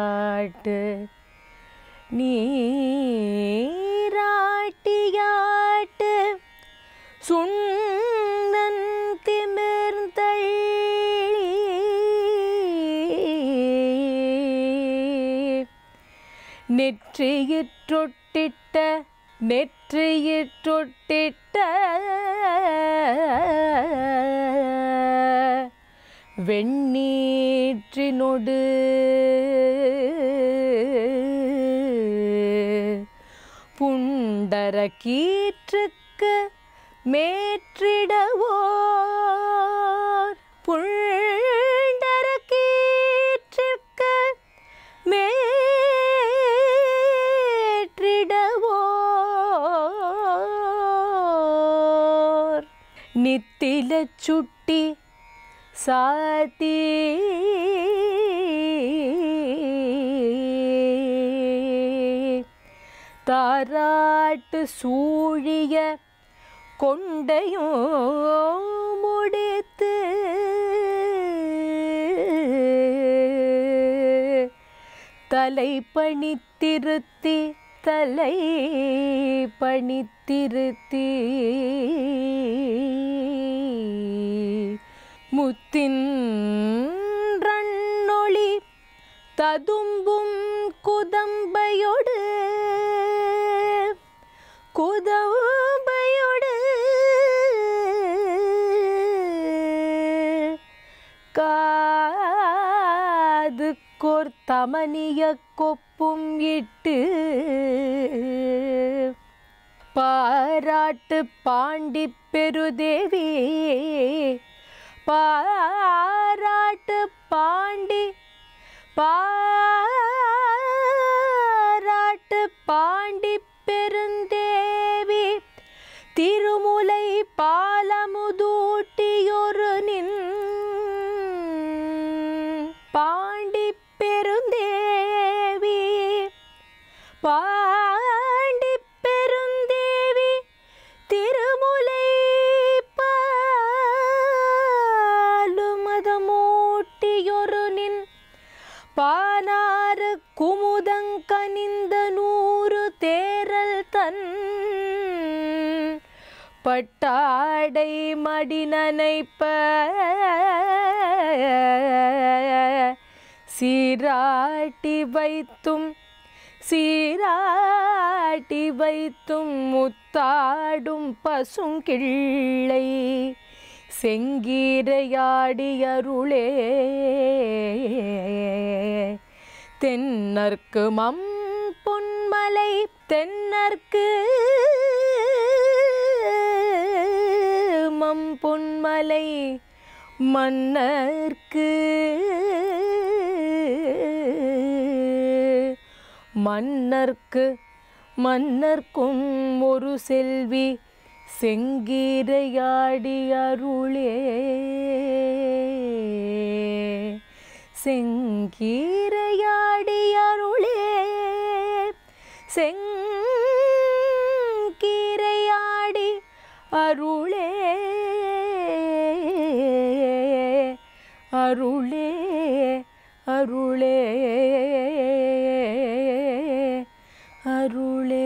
நீராட்டியாட்டு நீராட்டியாட்டு சுண்ணன் திமிர்ந்தள்ளி நெற்றியிற்றொட்டிட்ட நெற்றியிற்றொட்டிட்ட வெண்ணீற்றினொடு புண்டர கீற்றுக்கு மேற்றிடவோர் புண்டர கீற்றுக்கு மேற்றிடவோர் நித்தில சுட்டி சாத்தி தாராட்டு சூழிய கொண்டையும் முடித்து தலை பணித்திருத்தி தலை பணித்திருத்தி முத்தின் ரண்ணொளி ததும்பும் குதம்பையொடு குதம்பையொடு காது கோர்த்தமனிய கொப்பும் இட்டு பாராட்டு பாண்டி பெருதேவி பாராட்டு பாண்டி பாராட்டு பாண்டி பெருந்தேவி திருமுலை பாலமுதூட்டியொரு நின் பாண்டி பெருந்தேவி பாண்டி பெருந்தேவி திருமுலை பாலுமதமூட்டியொரு நின் பானாறு குமுதங்கனிந்த நூறு தேரல் தன் பட்டாடை மடி நனைப்ப சீராட்டி வைத்தும் சீராட்டி வைத்தும் முத்தாடும் பசுங்கிள்ளை செங்கீரையாடியருளே தென்னர்க்கு மம் பொன்மலை தென்னர்க்கு மம் பொன்மலை மன்னர்க்கு மன்னர்க்கு மன்னர்க்கும் ஒரு செல்வி செங்கீரையாடி அருளே செங்கீரையாடி அருளே செங்கீரையாடி அருளே அருளே அருளே அருளே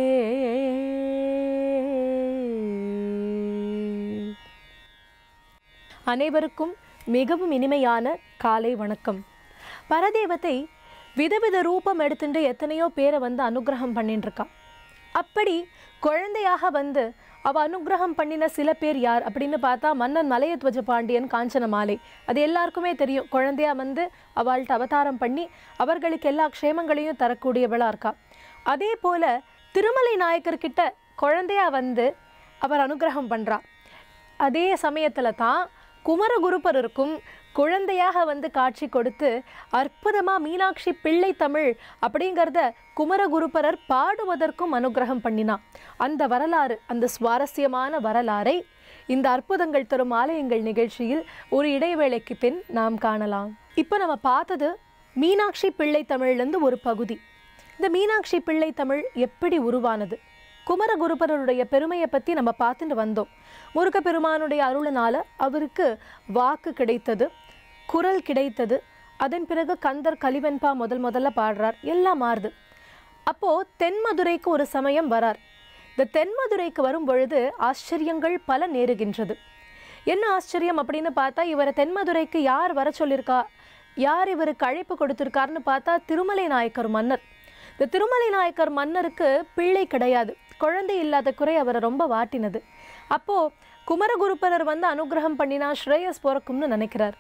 அனைவருக்கும் மிகவும் இனிமையான காலை வணக்கம் பரதேவத்தை விதவித ரூபம் எடுத்துட்டு எத்தனையோ பேரை வந்து அனுகிரகம் பண்ணிட்டு இருக்கா அப்படி குழந்தையாக வந்து அவ அனுகிரகம் பண்ணின சில பேர் யார் அப்படின்னு பார்த்தா மன்னன் மலையத்வஜ பாண்டியன் காஞ்சன மாலை அது எல்லாருக்குமே தெரியும் குழந்தையா வந்து அவள்கிட்ட அவதாரம் பண்ணி அவர்களுக்கு எல்லா க்ஷேமங்களையும் தரக்கூடியவளா இருக்கா அதே போல திருமலை நாயக்கர்கிட்ட குழந்தையா வந்து அவர் அனுகிரகம் பண்றா அதே சமயத்துல தான் குமரகுருபரருக்கும் குழந்தையாக வந்து காட்சி கொடுத்து அற்புதமா மீனாட்சி பிள்ளை தமிழ் அப்படிங்கிறத குமரகுருபரர் பாடுவதற்கும் அனுகிரகம் பண்ணினா அந்த வரலாறு அந்த சுவாரஸ்யமான வரலாறை இந்த அற்புதங்கள் தரும் ஆலயங்கள் நிகழ்ச்சியில் ஒரு இடைவேளைக்கு பின் நாம் காணலாம் இப்போ நம்ம பார்த்தது மீனாட்சி பிள்ளை தமிழ்லேருந்து ஒரு பகுதி இந்த மீனாட்சி பிள்ளை தமிழ் எப்படி உருவானது குமரகுருபரருடைய பெருமையை பற்றி நம்ம பார்த்துட்டு வந்தோம் முருகப்பெருமானுடைய அருளினால அவருக்கு வாக்கு கிடைத்தது குரல் கிடைத்தது அதன் பிறகு கந்தர் கலிவெண்பா முதல் முதல்ல பாடுறார் எல்லாம் மாறுது அப்போ தென்மதுரைக்கு ஒரு சமயம் வரார் இந்த தென்மதுரைக்கு வரும் பொழுது ஆச்சரியங்கள் பல நேருகின்றது என்ன ஆச்சரியம் அப்படின்னு பார்த்தா இவரை தென்மதுரைக்கு யார் வர சொல்லியிருக்கா யார் இவருக்கு அழைப்பு கொடுத்திருக்காருன்னு பார்த்தா திருமலை நாயக்கர் மன்னர் இந்த திருமலை நாயக்கர் மன்னருக்கு பிள்ளை கிடையாது குழந்தை இல்லாத குறை அவரை ரொம்ப வாட்டினது அப்போ குமரகுருபரர் வந்து அனுகிரகம் பண்ணினா ஸ்ரேயஸ் பிறக்கும்னு நினைக்கிறார்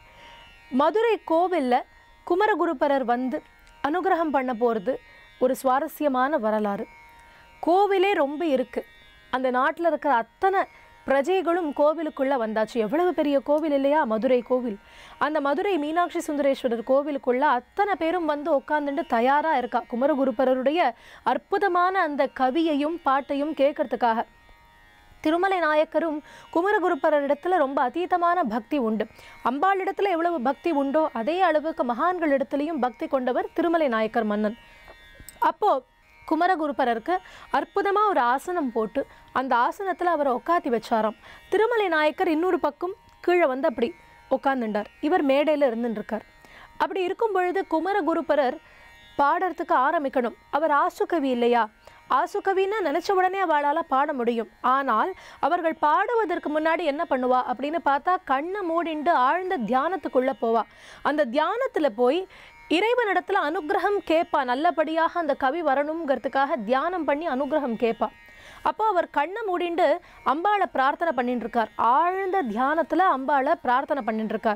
மதுரை கோவில்ல குமரகுருபரர் வந்து அனுகிரகம் பண்ண போகிறது ஒரு சுவாரஸ்யமான வரலாறு கோவிலே ரொம்ப இருக்கு அந்த நாட்டில் இருக்கிற அத்தனை பிரஜைகளும் கோவிலுக்குள்ள வந்தாச்சு எவ்வளவு பெரிய கோவில் இல்லையா மதுரை கோவில் அந்த மதுரை மீனாட்சி சுந்தரேஸ்வரர் கோவிலுக்குள்ள அத்தனை பேரும் வந்து உட்காந்துட்டு தயாரா இருக்கா குமரகுருபரருடைய அற்புதமான அந்த கவியையும் பாட்டையும் கேட்கறதுக்காக திருமலை நாயக்கரும் குமரகுருப்பரரிடத்துல ரொம்ப அதீதமான பக்தி உண்டு அம்பாளிடத்துல எவ்வளவு பக்தி உண்டோ அதே அளவுக்கு மகான்களிடத்துலையும் பக்தி கொண்டவர் திருமலை நாயக்கர் மன்னன் அப்போ குமரகுருப்பரருக்கு அற்புதமா ஒரு ஆசனம் போட்டு அந்த ஆசனத்துல அவரை உட்காத்தி வச்சாராம் திருமலை நாயக்கர் இன்னொரு பக்கம் கீழே வந்து அப்படி உட்காந்துட்டார் இவர் மேடையில இருந்துட்டு இருக்கார் அப்படி இருக்கும் பொழுது குமரகுருப்பரர் பாடுறதுக்கு ஆரம்பிக்கணும் அவர் ஆசுகவி இல்லையா ஆசுகவின்னு நினைச்ச உடனே அவளால பாட முடியும் ஆனால் அவர்கள் பாடுவதற்கு முன்னாடி என்ன பண்ணுவா அப்படின்னு பார்த்தா கண்ணை மூடிண்டு ஆழ்ந்த தியானத்துக்குள்ள போவா அந்த தியானத்துல போய் இறைவனிடத்துல அனுகிரகம் கேட்பா நல்லபடியாக அந்த கவி வரணுங்கிறதுக்காக தியானம் பண்ணி அனுகிரகம் கேட்பா அப்போ அவர் கண்ணை மூடிண்டு அம்பாளை பிரார்த்தனை பண்ணிட்டு இருக்கார் ஆழ்ந்த தியானத்துல அம்பாளை பிரார்த்தனை பண்ணிட்டு இருக்கார்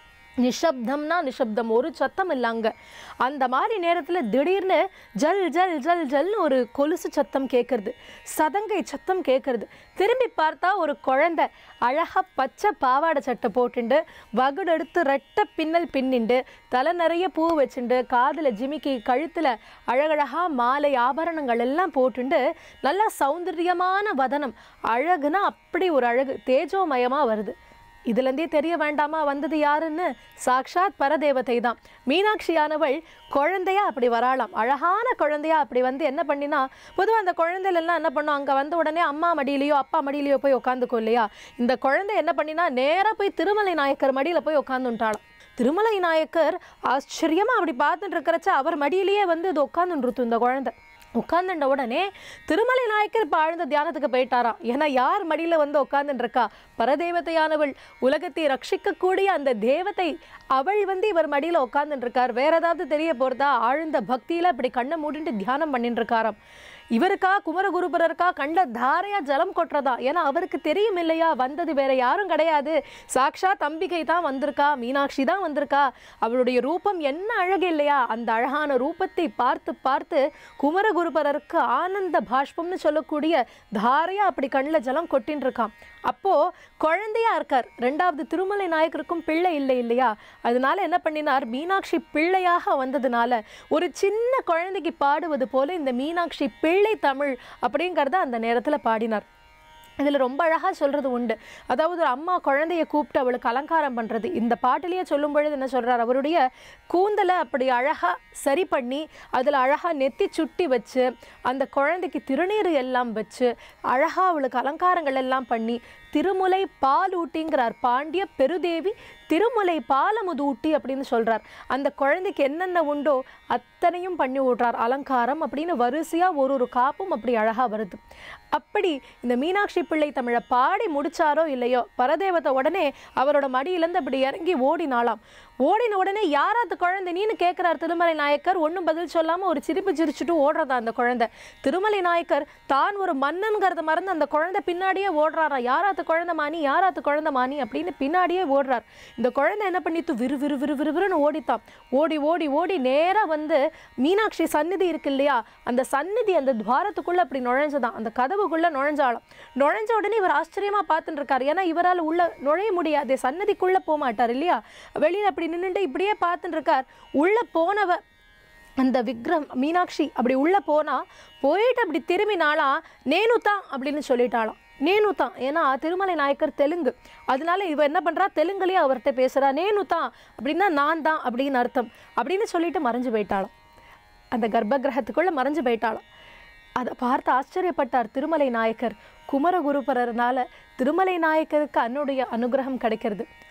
நிஷப்தம்னா நிஷப்தம் ஒரு சத்தம் இல்லைங்க அந்த மாதிரி நேரத்தில் திடீர்னு ஜல் ஜல் ஜல் ஜல்னு ஒரு கொலுசு சத்தம் கேட்கறது சதங்கை சத்தம் கேட்கறது திரும்பி பார்த்தா ஒரு குழந்தை அழகா பச்சை பாவாடை சட்டை போட்டுண்டு வகுடெடுத்து ரெட்டை பின்னல் பின்னிண்டு தலை நிறைய பூ வச்சுண்டு காதில் ஜிமிக்கி கழுத்தில் அழகழகா மாலை ஆபரணங்கள் எல்லாம் போட்டுண்டு நல்லா சௌந்தரியமான வதனம் அழகுனா அப்படி ஒரு அழகு தேஜோமயமாக வருது இதுலேருந்தே தெரிய வேண்டாமா வந்தது யாருன்னு சாக்ஷாத் பரதேவதை தான் மீனாட்சியானவள் குழந்தையா அப்படி வராளாம் அழகான குழந்தையா அப்படி வந்து என்ன பண்ணினா பொதுவாக அந்த குழந்தையில எல்லாம் என்ன பண்ணும் அங்கே வந்த உடனே அம்மா மடியிலையோ அப்பா மடியிலையோ போய் உட்காந்துக்கும் இல்லையா இந்த குழந்தை என்ன பண்ணினா நேராக போய் திருமலை நாயக்கர் மடியில் போய் உட்காந்துட்டாளாம் திருமலை நாயக்கர் ஆச்சரியமா அப்படி பார்த்துட்டு இருக்கிறச்ச அவர் மடியிலேயே வந்து இது உட்காந்துருத்து இந்த குழந்தை உட்காந்துட்ட உடனே திருமலை நாயக்கர் இப்போ ஆழ்ந்த தியானத்துக்கு போயிட்டாராம் ஏன்னா யார் மடியில் வந்து உட்காந்துட்டு இருக்கா பரதேவதையானவள் உலகத்தை ரட்சிக்கக்கூடிய அந்த தேவதை அவள் வந்து இவர் மடியில் உட்காந்துட்டு இருக்கார் வேற ஏதாவது தெரிய போறதா ஆழ்ந்த பக்தியில இப்படி கண்ணை மூடிட்டு தியானம் பண்ணிட்டு இருக்காராம் இவருக்கா குமரகுருபரருக்கா கண்ட தாரையா ஜலம் கொட்டுறதா ஏன்னா அவருக்கு தெரியும் இல்லையா வந்தது வேற யாரும் கிடையாது சாக்ஷாத் அம்பிகை தான் வந்திருக்கா மீனாட்சி தான் வந்திருக்கா அவளுடைய ரூபம் என்ன அழகு இல்லையா அந்த அழகான ரூபத்தை பார்த்து பார்த்து குமரகுருபரருக்கு ஆனந்த பாஷ்பம்னு சொல்லக்கூடிய தாரையா அப்படி கண்ணில் ஜலம் கொட்டின்னு இருக்கான் அப்போ குழந்தையா இருக்கார் ரெண்டாவது திருமலை நாயக்கருக்கும் பிள்ளை இல்லை இல்லையா அதனால என்ன பண்ணினார் மீனாட்சி பிள்ளையாக வந்ததுனால ஒரு சின்ன குழந்தைக்கு பாடுவது போல இந்த மீனாட்சி பிள்ளை தமிழ் அப்படிங்கிறத அந்த நேரத்தில் பாடினார் இதில் ரொம்ப அழகாக சொல்கிறது உண்டு அதாவது ஒரு அம்மா குழந்தைய கூப்பிட்டு அவளுக்கு அலங்காரம் பண்ணுறது இந்த பாட்டிலேயே சொல்லும் பொழுது என்ன சொல்கிறார் அவருடைய கூந்தலை அப்படி அழகாக சரி பண்ணி அதில் அழகாக நெத்தி சுட்டி வச்சு அந்த குழந்தைக்கு திருநீர் எல்லாம் வச்சு அழகாக அவளுக்கு அலங்காரங்கள் எல்லாம் பண்ணி திருமுலை பால் ஊட்டிங்கிறார் பாண்டிய பெருதேவி திருமுலை பாலமுது ஊட்டி அப்படின்னு சொல்றார் அந்த குழந்தைக்கு என்னென்ன உண்டோ அத்தனையும் பண்ணி விடுறார் அலங்காரம் அப்படின்னு வரிசையா ஒரு ஒரு காப்பும் அப்படி அழகா வருது அப்படி இந்த மீனாட்சி பிள்ளை தமிழை பாடி முடிச்சாரோ இல்லையோ பரதேவத்தை உடனே அவரோட மடியிலேருந்து அப்படி இறங்கி ஓடினாலாம் ஓடின உடனே யாராத்து குழந்தை நீன்னு கேட்குறார் திருமலை நாயக்கர் ஒன்றும் பதில் சொல்லாமல் ஒரு சிரிப்பு சிரிச்சுட்டு ஓடுறதா அந்த குழந்தை திருமலை நாயக்கர் தான் ஒரு மன்னன்கிறத மறந்து அந்த குழந்தை பின்னாடியே ஓடுறாரா யாராத்து குழந்தை மானி யாராத்து குழந்தை மானி அப்படின்னு பின்னாடியே ஓடுறார் இந்த குழந்தை என்ன பண்ணிட்டு விறு விறு விறு விறு விறுன்னு ஓடித்தான் ஓடி ஓடி ஓடி நேராக வந்து மீனாட்சி சந்நிதி இருக்கு இல்லையா அந்த சந்நிதி அந்த துவாரத்துக்குள்ள அப்படி நுழைஞ்சதான் அந்த கதவுக்குள்ள நுழைஞ்சாலும் நுழைஞ்ச உடனே இவர் ஆச்சரியமா பார்த்துட்டு இருக்காரு ஏன்னா இவரால் உள்ள நுழைய முடியாது சன்னதிக்குள்ள போக மாட்டார் இல்லையா வெளியில அப்படி நின்னுட்டு இப்படியே பார்த்துட்டு இருக்கார் உள்ள போனவ அந்த விக்ரம் மீனாட்சி அப்படி உள்ள போனா போயிட்டு அப்படி திரும்பினாலா நேனு தான் அப்படின்னு சொல்லிட்டாளாம் நேனு தான் ஏன்னா திருமலை நாயக்கர் தெலுங்கு அதனால இவ என்ன பண்றா தெலுங்குலயே அவர்கிட்ட பேசுறா நேனு தான் அப்படின்னா நான் தான் அப்படின்னு அர்த்தம் அப்படின்னு சொல்லிட்டு மறைஞ்சு போயிட்டாளாம் அந்த கர்ப்பகிரகத்துக்குள்ள மறைஞ்சு போயிட்டாளாம் அதை பார்த்து ஆச்சரியப்பட்டார் திருமலை நாயக்கர் குமரகுருபரர்னால திருமலை நாயக்கருக்கு அன்னுடைய அனுகிரகம் கிடைக்கிறது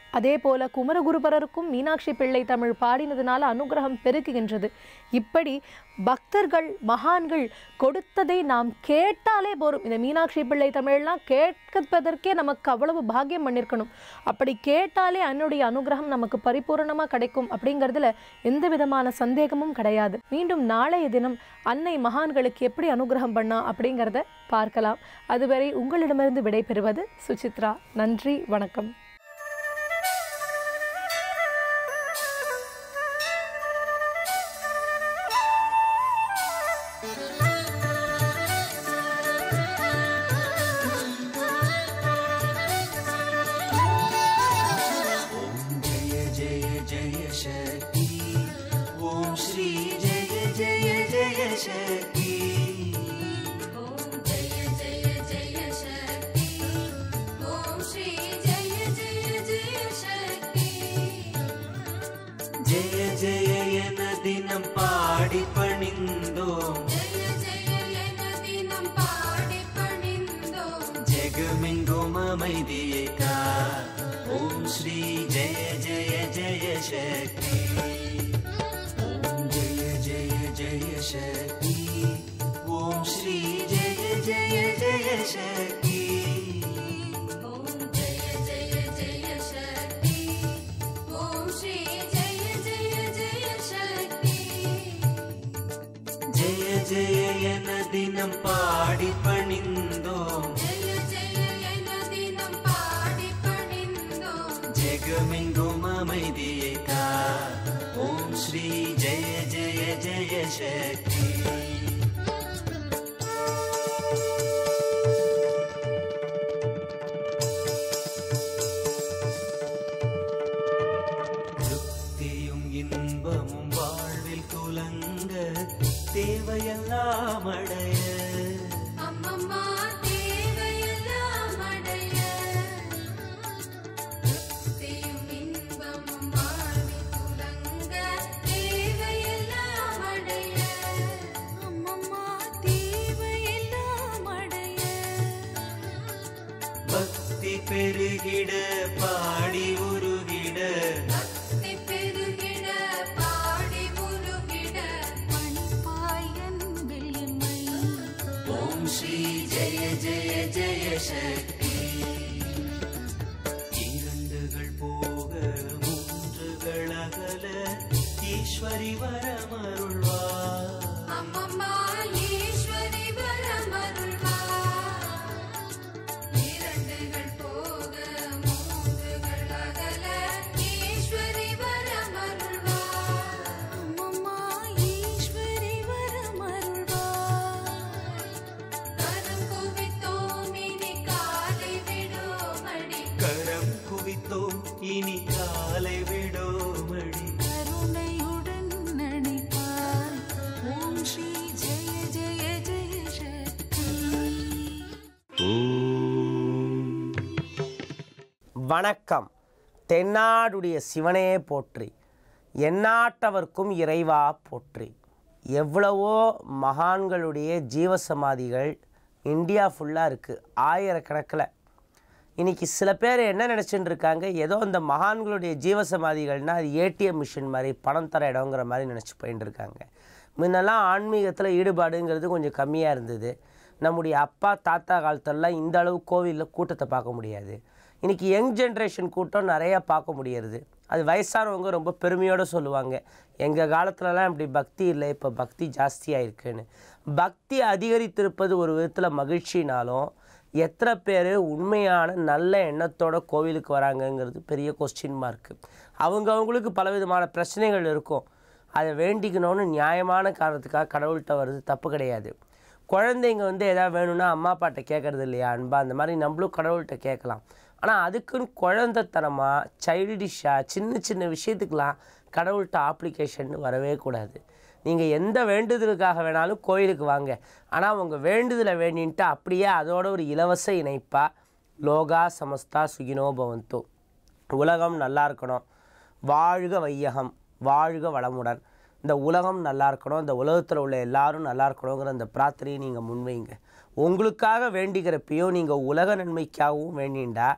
அதே போல குமரகுருபரருக்கும் மீனாட்சி பிள்ளை தமிழ் பாடினதுனால அனுகிரகம் பெருகுகின்றது இப்படி பக்தர்கள் மகான்கள் கொடுத்ததை நாம் கேட்டாலே போரும் இந்த மீனாட்சி பிள்ளை தமிழ்லாம் கேட்பதற்கே நமக்கு அவ்வளவு பாக்கியம் பண்ணியிருக்கணும் அப்படி கேட்டாலே அன்னுடைய அனுகிரகம் நமக்கு பரிபூரணமாக கிடைக்கும் அப்படிங்கிறதுல எந்த விதமான சந்தேகமும் கிடையாது மீண்டும் நாளைய தினம் அன்னை மகான்களுக்கு எப்படி அனுகிரகம் பண்ணா அப்படிங்கிறத பார்க்கலாம் அதுவரை உங்களிடமிருந்து விடைபெறுவது சுசித்ரா நன்றி வணக்கம் जय जय जय शक्ति ॐ श्री जय जय जय शक्ति ॐ जय जय जय शक्ति ॐ श्री जय जय जय शक्ति जय जय என தினம் பாடி பணிந்தோம் जय जय என தினம் பாடி பணிந்தோம் ஜெகமெங்கும் அமைதியை கா ஓம் ஸ்ரீ ஜெய ஜெய ஜெய சக்தி ஓம் ஜெய ஜெய ஜெய சக்தி ஓம் ஸ்ரீ ஜெய ஜெய ஜெய சக்தி ॐ जय जय जय शक्ति ॐ श्री जय जय जय शक्ति ஜெய ஜெய என தினம் பாடி பணிந்தோம் जय जय என தினம் பாடி பணிந்தோம் ஜெகமெங்கும் அமைதியை கா ஓம் ஸ்ரீ ஜெய ஜெய ஜெய சக்தி திருப்தியும் இன்பமும் வாழ்வில் குலங்க தேவையெல்லாம் அடைய அம்மம்மா தேவையெல்லாம் அடைய திருப்தியும் இன்பமும் வாழ்வில் துலங்க தேவையெல்லாம் அடைய அம்மம்மா தேவையெல்லாம் அடைய பக்தி பெருகிட பாடி உருகிட பக்தி பெருகிட பாடி உருகிட மணிப்பாயன் வெள்ளிமை ஓம் ஸ்ரீ ஜெய ஜெய ஜெய சக்தி இரண்டுகள் போக மூன்றுகள் அகல ஈஸ்வரி வரமருள்வார் அம்மம்மா ஈஸ்வரி வரமருள்வா இரண்டுகள் போக மூன்றுகள் அகல ஈஸ்வரி வரமருள்வா அம்மம்மா ஈஸ்வரி வரமருள்வா கரம் குவித்தோம் இனி காலை விடோமடி கரம் குவித்தோம் இனி காலை விடோமடி கருணையுடன் நடிப்பார் ஓம் ஸ்ரீ ஜெய ஜெய ஜெய சக்தி வணக்கம் தென்னாடுடைய சிவனே போற்றி எந்நாட்டவர்க்கும் இறைவா போற்றி எவ்வளவோ மகான்களுடைய ஜீவசமாதிகள் இந்தியா ஃபுல்லாக இருக்குது ஆயிரக்கணக்கில் இன்றைக்கி சில பேர் என்ன நினச்சிட்டு இருக்காங்க ஏதோ இந்த மகான்களுடைய ஜீவசமாதிகள்னால் அது ஏடிஎம் மிஷின் மாதிரி பணம் தர இடங்கிற மாதிரி நினச்சி போயிட்டு இருக்காங்க முன்னெல்லாம் ஆன்மீகத்தில் ஈடுபாடுங்கிறது கொஞ்சம் கம்மியாக இருந்தது நம்முடைய அப்பா தாத்தா காலத்துலலாம் இந்த அளவு கோவிலில் கூட்டத்தை பார்க்க முடியாது இன்றைக்கி யங் ஜென்ரேஷன் கூட்டம் நிறையா பார்க்க முடியறது அது வயசானவங்க ரொம்ப பெருமையோடு சொல்லுவாங்க எங்கள் காலத்துலலாம் இப்படி பக்தி இல்லை இப்போ பக்தி ஜாஸ்தியாக இருக்குன்னு பக்தி அதிகரித்திருப்பது ஒரு விதத்தில் மகிழ்ச்சினாலும் எத்தனை பேர் உண்மையான நல்ல எண்ணத்தோட கோவிலுக்கு வராங்கங்கிறது பெரிய கொஸ்டின் மார்க்கு அவங்க அவங்களுக்கு பலவிதமான பிரச்சனைகள் இருக்கும் அதை வேண்டிக்கணும்னு நியாயமான காரணத்துக்காக கடவுள்கிட்ட வருது தப்பு கிடையாது குழந்தைங்க வந்து எதாவது வேணும்னா அம்மா அப்பாட்ட கேட்குறது இல்லையா அன்பா அந்த மாதிரி நம்மளும் கடவுள்கிட்ட கேட்கலாம் ஆனால் அதுக்குன்னு குழந்தைத்தனமாக சைல்டிஷாக சின்ன சின்ன விஷயத்துக்கெலாம் கடவுள்கிட்ட ஆப்ளிகேஷன் வரவே கூடாது நீங்கள் எந்த வேண்டுதலுக்காக வேணாலும் கோயிலுக்கு வாங்க ஆனால் உங்கள் வேண்டுதலை வேண்டின்ட்டு அப்படியே அதோட ஒரு இலவச இணைப்பா லோகா சமஸ்தா சுகினோ பவந்தோ உலகம் நல்லா இருக்கணும் வாழ்க வையகம் வாழ்க வளமுடன் இந்த உலகம் நல்லா இருக்கணும் இந்த உலகத்தில் உள்ள எல்லாரும் நல்லா இருக்கணுங்கிற அந்த பிரார்த்தனையை நீங்கள் முன்வைங்க உங்களுக்காக வேண்டிக்கிறப்பையும் நீங்கள் உலக நன்மைக்காகவும் வேண்டிண்டா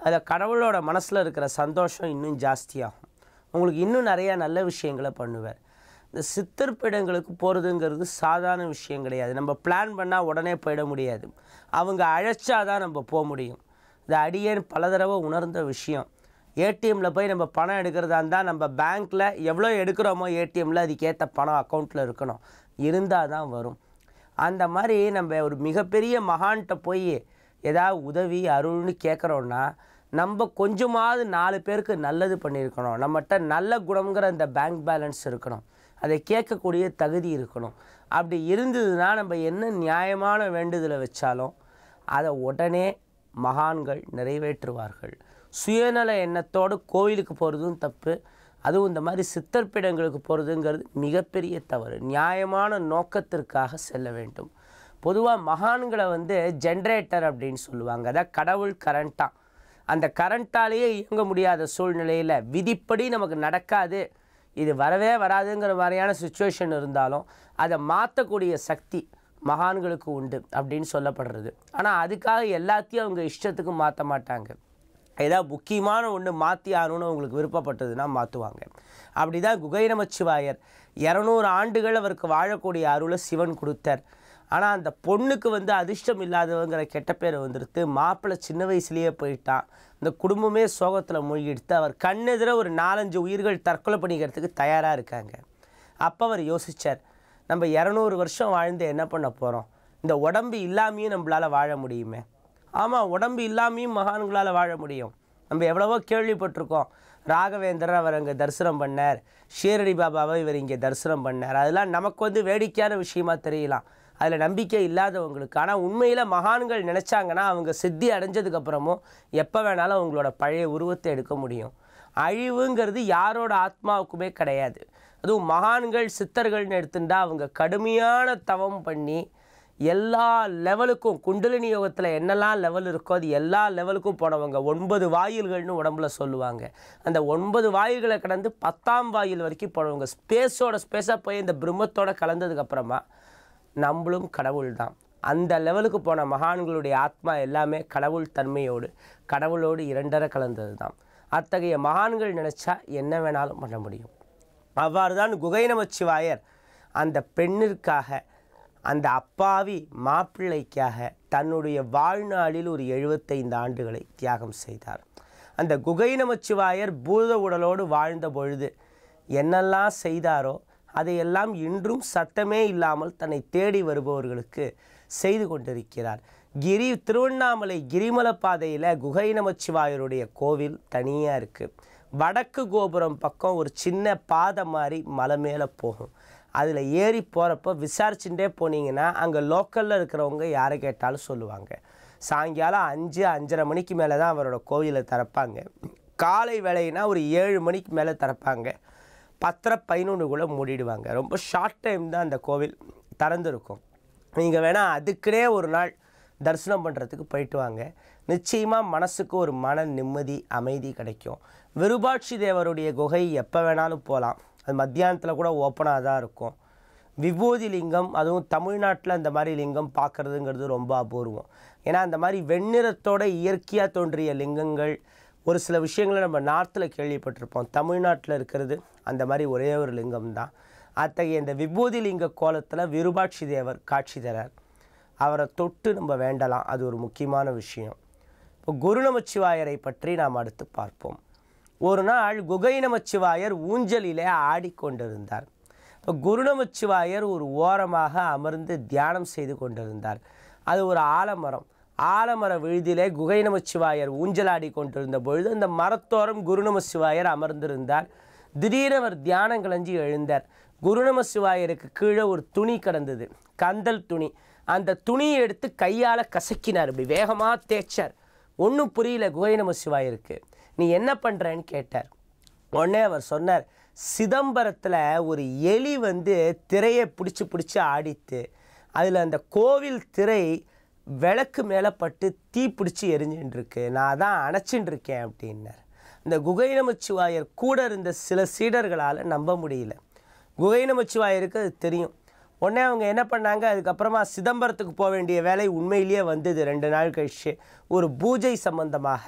அதில் கடவுளோட மனசில் இருக்கிற சந்தோஷம் இன்னும் ஜாஸ்தியாகும் உங்களுக்கு இன்னும் நிறைய நல்ல விஷயங்களை பண்ணுவார் இந்த சித்தர் பீடங்களுக்கு போகிறதுங்கிறது சாதாரண விஷயம் கிடையாது நம்ம பிளான் பண்ணால் உடனே போயிட முடியாது அவங்க அழைச்சாதான் நம்ம போக முடியும் இந்த அடியேன் பல தடவை உணர்ந்த விஷயம் ஏடிஎம்மில் போய் நம்ம பணம் எடுக்கிறதா இருந்தால் நம்ம பேங்க்கில் எவ்வளோ எடுக்கிறோமோ ஏடிஎம்மில் அதுக்கேற்ற பணம் அக்கௌண்ட்டில் இருக்கணும் இருந்தால் தான் வரும் அந்த மாதிரி நம்ம ஒரு மிகப்பெரிய மகான்கிட்ட போய் ஏதாவது உதவி அருள்னு கேட்குறோன்னா நம்ம கொஞ்சமாவது நாலு பேருக்கு நல்லது பண்ணியிருக்கணும் நம்மகிட்ட நல்ல குணங்கிற அந்த பேங்க் பேலன்ஸ் இருக்கணும் அதை கேட்கக்கூடிய தகுதி இருக்கணும் அப்படி இருந்ததுன்னா நம்ம என்ன நியாயமான வேண்டுதலை வச்சாலும் அதை உடனே மகான்கள் நிறைவேற்றுவார்கள் சுயநல எண்ணத்தோடு கோயிலுக்கு போகிறதும் தப்பு அதுவும் இந்த மாதிரி சித்தர் பீடங்களுக்கு போகிறதுங்கிறது மிகப்பெரிய தவறு நியாயமான நோக்கத்திற்காக செல்ல வேண்டும் பொதுவாக மகான்களை வந்து ஜென்ரேட்டர் அப்படின்னு சொல்லுவாங்க அதான் கடவுள் கரண்ட்டாக அந்த கரண்ட்டாலேயே இயங்க முடியாத சூழ்நிலையில் விதிப்படி நமக்கு நடக்காது இது வரவே வராதுங்கிற மாதிரியான சுச்சுவேஷன் இருந்தாலும் அதை மாற்றக்கூடிய சக்தி மகான்களுக்கு உண்டு அப்படின்னு சொல்லப்படுறது ஆனால் அதுக்காக எல்லாத்தையும் அவங்க இஷ்டத்துக்கு மாற்ற மாட்டாங்க ஏதாவது முக்கியமான ஒன்று மாற்றி ஆகணும்னு உங்களுக்கு விருப்பப்பட்டதுன்னா மாற்றுவாங்க அப்படி தான் குகை நமச்சிவாயர் இரநூறு ஆண்டுகள் அவருக்கு வாழக்கூடிய அருளை சிவன் கொடுத்தார் ஆனால் அந்த பொண்ணுக்கு வந்து அதிர்ஷ்டம் இல்லாதவங்கிற கெட்ட பேர் வந்துடுத்து மாப்பிள்ளை சின்ன வயசுலேயே போயிட்டான் இந்த குடும்பமே சோகத்தில் மூழ்கிடுத்து அவர் கண்ணெதிர ஒரு நாலஞ்சு உயிர்கள் தற்கொலை பண்ணிக்கிறதுக்கு தயாராக இருக்காங்க அப்போ அவர் யோசிச்சார் நம்ம இரநூறு வருஷம் வாழ்ந்து என்ன பண்ண போகிறோம் இந்த உடம்பு இல்லாமையும் நம்மளால் வாழ முடியுமே ஆமாம் உடம்பு இல்லாமையும் மகான்களால் வாழ முடியும் நம்ம எவ்வளவோ கேள்விப்பட்டிருக்கோம் ராகவேந்திரர் அவர் அங்கே தரிசனம் பண்ணார் ஷீரடி பாபாவை இவர் இங்கே தரிசனம் பண்ணார் அதெல்லாம் நமக்கு வந்து வேடிக்கையான விஷயமா தெரியலாம் அதில் நம்பிக்கை இல்லாதவங்களுக்கு ஆனால் உண்மையில் மகான்கள் நினச்சாங்கன்னா அவங்க சித்தி அடைஞ்சதுக்கப்புறமும் எப்போ வேணாலும் அவங்களோட பழைய உருவத்தை எடுக்க முடியும் அழிவுங்கிறது யாரோட ஆத்மாவுக்குமே கிடையாது அதுவும் மகான்கள் சித்தர்கள்னு எடுத்துட்டா அவங்க கடுமையான தவம் பண்ணி எல்லா லெவலுக்கும் குண்டலினி யோகத்தில் என்னெல்லாம் லெவல் இருக்கோ அது எல்லா லெவலுக்கும் போனவங்க ஒன்பது வாயில்கள்னு உடம்புல சொல்லுவாங்க அந்த ஒன்பது வாயில்களை கடந்து பத்தாம் வாயில் வரைக்கும் போனவங்க ஸ்பேஸோட ஸ்பேஸாக போய் இந்த பிரம்மத்தோட கலந்ததுக்கப்புறமா நம்மளும் கடவுள் தான் அந்த லெவலுக்கு போன மகான்களுடைய ஆத்மா எல்லாமே கடவுள் தன்மையோடு கடவுளோடு இரண்டரை கலந்தது தான் அத்தகைய மகான்கள் நினச்சா என்ன வேணாலும் பண்ண முடியும் அவ்வாறு தான் குகை நமச்சிவாயர் அந்த பெண்ணிற்காக அந்த அப்பாவி மாப்பிள்ளைக்காக தன்னுடைய வாழ்நாளில் ஒரு எழுபத்தைந்து ஆண்டுகளை தியாகம் செய்தார் அந்த குகை நமச்சிவாயர் பூத உடலோடு வாழ்ந்த பொழுது என்னெல்லாம் செய்தாரோ அதையெல்லாம் இன்றும் சத்தமே இல்லாமல் தன்னை தேடி வருபவர்களுக்கு செய்து கொண்டிருக்கிறார் கிரி திருவண்ணாமலை கிரிமல பாதையில் குகை நமச்சிவாயருடைய கோவில் தனியாக இருக்குது வடக்கு கோபுரம் பக்கம் ஒரு சின்ன பாதை மாதிரி மலை மேலே போகும் அதில் ஏறி போகிறப்ப விசாரிச்சுட்டே போனீங்கன்னா அங்கே லோக்கலில் இருக்கிறவங்க யாரை கேட்டாலும் சொல்லுவாங்க சாயங்காலம் அஞ்சு அஞ்சரை மணிக்கு மேலே தான் அவரோட கோவிலை திறப்பாங்க காலை வேலைனா ஒரு ஏழு மணிக்கு மேலே திறப்பாங்க பத்தரை பதினொன்றுக்குள்ளே மூடிடுவாங்க ரொம்ப ஷார்ட் டைம் தான் அந்த கோவில் திறந்துருக்கும் நீங்கள் வேணால் அதுக்குனே ஒரு நாள் தரிசனம் பண்ணுறதுக்கு போயிட்டு வாங்க நிச்சயமாக மனசுக்கு ஒரு மன நிம்மதி அமைதி கிடைக்கும் விருபாட்சி தேவருடைய குகை எப்போ வேணாலும் போகலாம் அது மத்தியானத்தில் கூட ஓப்பனாக தான் இருக்கும் விபூதி லிங்கம் அதுவும் தமிழ்நாட்டில் அந்த மாதிரி லிங்கம் பார்க்குறதுங்கிறது ரொம்ப அபூர்வம் ஏன்னா அந்த மாதிரி வெண்ணிறத்தோட இயற்கையாக தோன்றிய லிங்கங்கள் ஒரு சில விஷயங்களை நம்ம நார்த்தில் கேள்விப்பட்டிருப்போம் தமிழ்நாட்டில் இருக்கிறது அந்த மாதிரி ஒரே ஒரு லிங்கம் தான் அத்தகைய இந்த விபூதி லிங்க கோலத்தில் விருபாட்சி தேவர் காட்சி தரார் அவரை தொட்டு நம்ம வேண்டலாம் அது ஒரு முக்கியமான விஷயம் இப்போ குரு நமச்சிவாயரை பற்றி நாம் அடுத்து பார்ப்போம் ஒரு நாள் குகை நமச்சிவாயர் ஊஞ்சலிலே ஆடிக்கொண்டிருந்தார் இப்போ குரு நமச்சிவாயர் ஒரு ஓரமாக அமர்ந்து தியானம் செய்து கொண்டிருந்தார் அது ஒரு ஆலமரம் ஆலமர விழுதிலே குகை நமச்சிவாயர் ஊஞ்சலாடி கொண்டிருந்த பொழுது அந்த மரத்தோரம் குரு நமச்சிவாயர் அமர்ந்திருந்தார் திடீரென அவர் தியானம் கலைஞ்சி எழுந்தார் குரு நமசிவாயருக்கு கீழே ஒரு துணி கிடந்தது கந்தல் துணி அந்த துணியை எடுத்து கையால் கசக்கினார் இப்படி வேகமாக தேய்ச்சார் ஒன்றும் புரியல குகை நமசிவாயருக்கு நீ என்ன பண்ணுறேன்னு கேட்டார் உடனே அவர் சொன்னார் சிதம்பரத்தில் ஒரு எலி வந்து திரையை பிடிச்சி பிடிச்சி ஆடித்து அதில் அந்த கோவில் திரை விளக்கு மேலே பட்டு தீ பிடிச்சி எரிஞ்சுட்டு இருக்கு நான் தான் அணைச்சின்னு இருக்கேன் அப்படின்னார் இந்த குகை நமச்சிவாயர் கூட இருந்த சில சீடர்களால் நம்ப முடியல குகை நமச்சிவாயருக்கு அது தெரியும் உடனே அவங்க என்ன பண்ணாங்க அதுக்கப்புறமா சிதம்பரத்துக்கு போக வேண்டிய வேலை உண்மையிலேயே வந்தது ரெண்டு நாள் கழிச்சு ஒரு பூஜை சம்பந்தமாக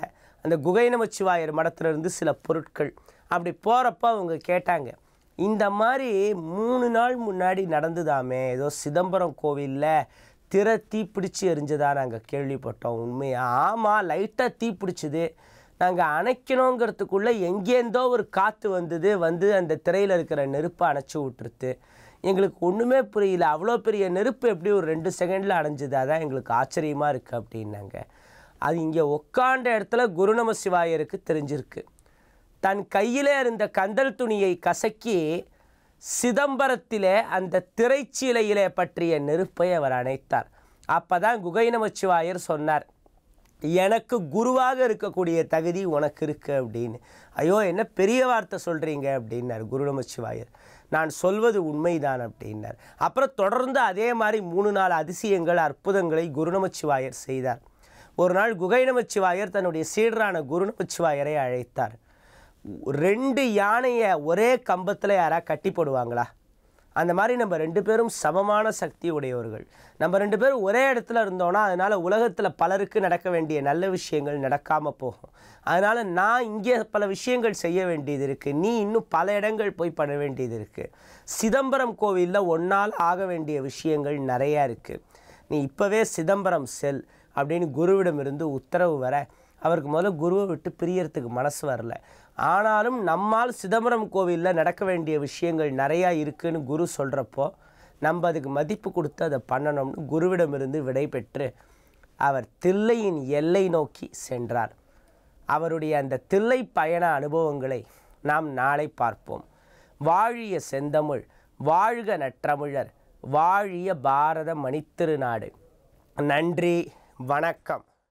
அந்த குகை நமச்சிவாயர் மடத்துலேருந்து சில பொருட்கள் அப்படி போகிறப்ப அவங்க கேட்டாங்க இந்த மாதிரி மூணு நாள் முன்னாடி நடந்துதாமே ஏதோ சிதம்பரம் கோவிலில் திரை தீப்பிடிச்சு எரிஞ்சதா நாங்கள் கேள்விப்பட்டோம் உண்மையா ஆமாம் லைட்டாக தீப்பிடிச்சுது நாங்கள் அணைக்கணுங்கிறதுக்குள்ளே எங்கேருந்தோ ஒரு காற்று வந்தது வந்து அந்த திரையில் இருக்கிற நெருப்பை அணைச்சி விட்டுருது எங்களுக்கு ஒன்றுமே புரியல அவ்வளோ பெரிய நெருப்பு எப்படி ஒரு ரெண்டு செகண்டில் அணைஞ்சுது அதான் எங்களுக்கு ஆச்சரியமாக இருக்குது அப்படின்னாங்க அது இங்கே உட்காண்ட இடத்துல குருநம சிவாயருக்கு தெரிஞ்சிருக்கு தன் கையிலே இருந்த கந்தல் துணியை கசக்கி சிதம்பரத்திலே அந்த திரைச்சீலையிலே பற்றிய நெருப்பை அவர் அணைத்தார் அப்பதான் குகை நமச்சிவாயர் சொன்னார் எனக்கு குருவாக இருக்கக்கூடிய தகுதி உனக்கு இருக்கு அப்படின்னு ஐயோ என்ன பெரிய வார்த்தை சொல்கிறீங்க அப்படின்னார் குரு நமச்சிவாயர் நான் சொல்வது உண்மைதான் அப்படின்னார் அப்புறம் தொடர்ந்து அதே மாதிரி மூணு நாலு அதிசயங்கள் அற்புதங்களை குரு நமச்சிவாயர் செய்தார் ஒரு நாள் குகை நமச்சிவாயர் தன்னுடைய சீடரான குரு நமச்சிவாயரை அழைத்தார் ரெண்டு யானையை ஒரே கம்பத்தில் யாரா கட்டி போடுவாங்களா அந்த மாதிரி நம்ம ரெண்டு பேரும் சமமான சக்தி உடையவர்கள் நம்ம ரெண்டு பேரும் ஒரே இடத்துல இருந்தோம்னா அதனால் உலகத்தில் பலருக்கு நடக்க வேண்டிய நல்ல விஷயங்கள் நடக்காமல் போகும் அதனால் நான் இங்கே பல விஷயங்கள் செய்ய வேண்டியது இருக்குது நீ இன்னும் பல இடங்கள் போய் பண்ண வேண்டியது இருக்குது சிதம்பரம் கோவிலில் ஒன்றால் ஆக வேண்டிய விஷயங்கள் நிறையா இருக்குது நீ இப்போவே சிதம்பரம் செல் அப்படின்னு குருவிடமிருந்து உத்தரவு வர அவருக்கு முதல்ல குருவை விட்டு பிரியறதுக்கு மனசு வரல ஆனாலும் நம்மால் சிதம்பரம் கோவிலில் நடக்க வேண்டிய விஷயங்கள் நிறையா இருக்குன்னு குரு சொல்கிறப்போ நம்ம அதுக்கு மதிப்பு கொடுத்து அதை பண்ணணும்னு குருவிடமிருந்து விடை பெற்று அவர் தில்லையின் எல்லை நோக்கி சென்றார் அவருடைய அந்த தில்லை பயண அனுபவங்களை நாம் நாளை பார்ப்போம் வாழிய செந்தமிழ் வாழ்க நற்றமிழர் வாழிய பாரத மணித்திருநாடு நன்றி வணக்கம்